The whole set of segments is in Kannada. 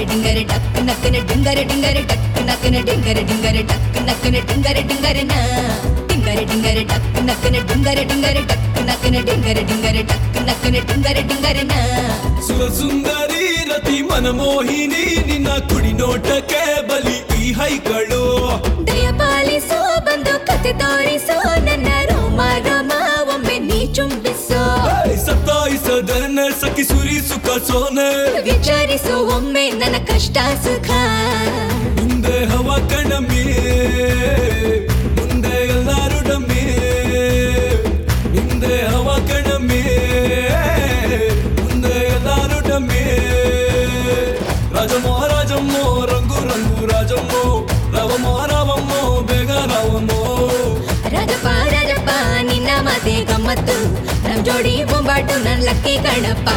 ಡಿಂಗರೆ ಡಕ್ ನಕ್ಕನ ಡಿಂಗರೆ ಡಿಂಗರೆ ಡಕ್ ನಕ್ಕನ ಡಿಂಗರೆ ಡಿಂಗರೆ ಡಕ್ ನಕ್ಕನ ಡಿಂಗರೆ ಡಿಂಗರೆ ನ ಡಿಂಗರೆ ಡಿಂಗರೆ ಡಕ್ ನಕ್ಕನ ಡಿಂಗರೆ ಡಿಂಗರೆ ಡಕ್ ನಕ್ಕನ ಡಿಂಗರೆ ಡಿಂಗರೆ ಡಕ್ ನಕ್ಕನ ಡಿಂಗರೆ ಡಿಂಗರೆ ನ ಸುರಸುಂದರಿ ರತಿ ಮನಮೋಹಿನಿ ನಿನ್ನ ಕುಡಿ ನೋಟಕ್ಕೆ ಬಲಿ ಈ ಹೈಗಳು ದಯ ಪಾಲಿಸೋ ಬಂದು ಕತೆ ತೋರಿಸೋ ನನ್ನ ರೋಮ ರೋಮ ಒಮ್ಮೆ ನೀ ಚುಂಬಿಸೋ ಸತ್ತಾಯಿಸದನ್ನ ಸಖಿ ಸುರಿ ಸುಖ ಸೋನೆ ವಿಚಾರಿಸೋ ಒಮ್ಮೆ ನನ್ನ ಕಷ್ಟ ಸುಖ ಮುಂದೆ ಹವ ಕಣಮಿ ಮುಂದೆ ಎಲ್ಲಾರು ಡಮ್ಮಿ ಹಿಂದೆ ಹವ ಕಣಮಿ ಮುಂದೆ ಎಲ್ಲಾರು ಡಮ್ಮಿ ರಾಜಮ್ಮೋ ರಾಜಮ್ಮೋ ರಂಗು ರಂಗು ರಾಜಮ್ಮೋ ರವಮೋ ರವಮ್ಮೋ ಬೇಗ ರವಮ್ಮೋ ರಾಜಪ್ಪ ರಾಜಪ್ಪ ನಿನ್ನ ಮಾತೆ ಗಮ್ಮತ್ತು ನಮ್ ಜೋಡಿ ಬೊಂಬಾಟು ನನ್ ಲಕ್ಕಿ ಕಣಪ್ಪ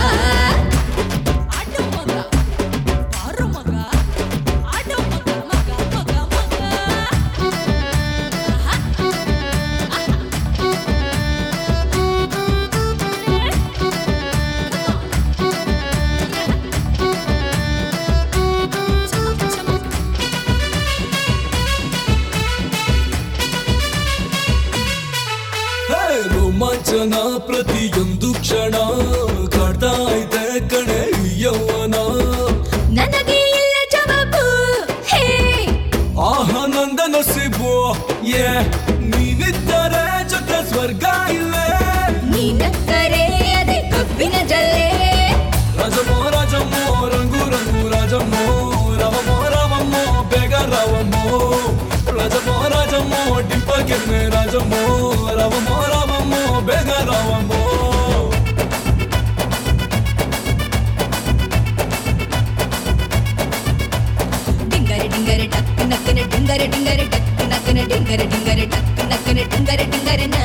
ಹೇ, ರೋಮಾಂಚನ ಪ್ರತಿಯೊಂದು ಕ್ಷಣ ಕಾಡ್ತಾ ಇದೆ ಕಣೆ ಈ ಯೌವನ ನನಗೆ ಇಲ್ಲ ಜವಾಬು ಹೇ ಆಹ ನಂದ ನಸಿಬು ಏ ನೀನಿದ್ದರೆ ಜೊತೆ ಸ್ವರ್ಗ ಇಲ್ಲೇ ನೀನಕ್ಕರೆ ಅದೇ ಕಬ್ಬಿನ ಜಲ್ಲೆ ರಾಜಮೋ ರಾಜಮ್ಮೋ ರಂಗು ರಂಗು ರಾಜಮ್ಮೋ ರವಮೋ ರವಮ್ಮೋ ಬೇಗ ರವಮ್ಮೋ ರಾಜಮೋ ರಾಜಮ್ಮೋ ಡಿಂಪ ಕೆನ್ನೆ ರಾಜಮ್ಮೋ ರವಮೋ ರವಮ್ಮೋ ಬೇಗ ರವಮ್ಮೋ ಡಿಂಗರೆ ಡಿಂಗರೆ ಡಕ್ ನಕ್ಕನ ಡಿಂಗರೆ ಡಿಂಗರೆ ಡಕ್ ನಕ್ಕನ ಡಿಂಗರೆ ಡಿಂಗರೆ ಡಕ್ ನಕ್ಕನ ಡಿಂಗರೆ ಡಿಂಗರೆ ನ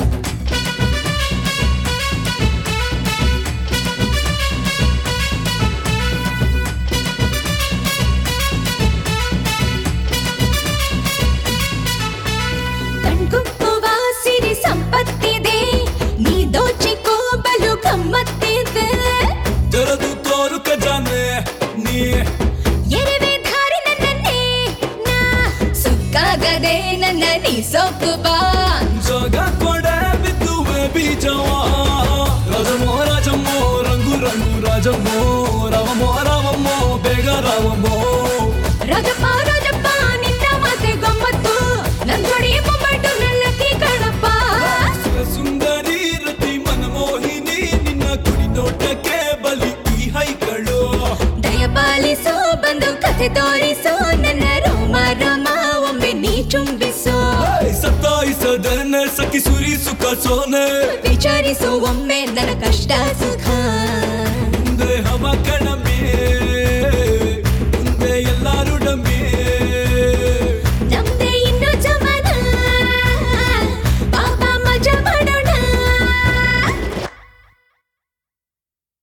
ಕಣ್ಗುಪ್ಪುವ ಸಿರಿ ಸಂಪತ್ತಿದೆ ನೀ ದೋಚಿಕೋ ಬಲು ಗಮ್ಮತ್ತಿದೆ ತೆರೆದು ತೋರು ಖಜಾನೆ ನೀ ಎರವೆ ದಾರಿ ನನ್ನನ್ನೇ ನಾ ಸುಕ್ಕಾಗದೆ ನನ್ನ ನೀ ಸೊಕ್ಕು ಬಾ ಜಾಗ ಕೊಡೆ ಬಿತ್ತುವೆ ಬೀಜವ ರಾಜಮೋ ರಾಜಮ್ಮೋ ರಂಗು ರಂಗು ರಾಜಮ್ಮೋ ರವಮೋ ರವಮ್ಮೋ ಬೇಗ ರವಮ್ಮೋ ರಾಜಪ್ಪ ರಾಜಪ್ಪ ನಿನ್ನ ಮಾತೆ ಗಮ್ಮತ್ತು ನನ್ ಜೋಡಿ ಬೊಂಬಾಟು ನಲ್ಲಕ್ಕಿ ಕಣಪ್ಪ ಸುಂದರಿ ರತಿ ಮನಮೋಹಿನಿ ನಿನ್ನ ಕುಡಿ ನೋಟಕ್ಕೆ ಬಲಿ ಈ ಹೈಗಳು ದಯ ಪಾಲಿಸೋ ಬಂದು ಕಥೆ ತೋರಿಸೋ ನನ್ನ ರೋಮ ರೋಮ ಒಮ್ಮೆ ನೀ ಚುಂಬಿಸೋ ಸತ್ತಾಯಿಸದನ್ನ ಸಖಿ ಸುರಿ ಸುಖ ಸೋನೆ ವಿಚಾರಿಸೋ ಒಮ್ಮೆ ನನ್ನ ಕಷ್ಟ ಸುಖ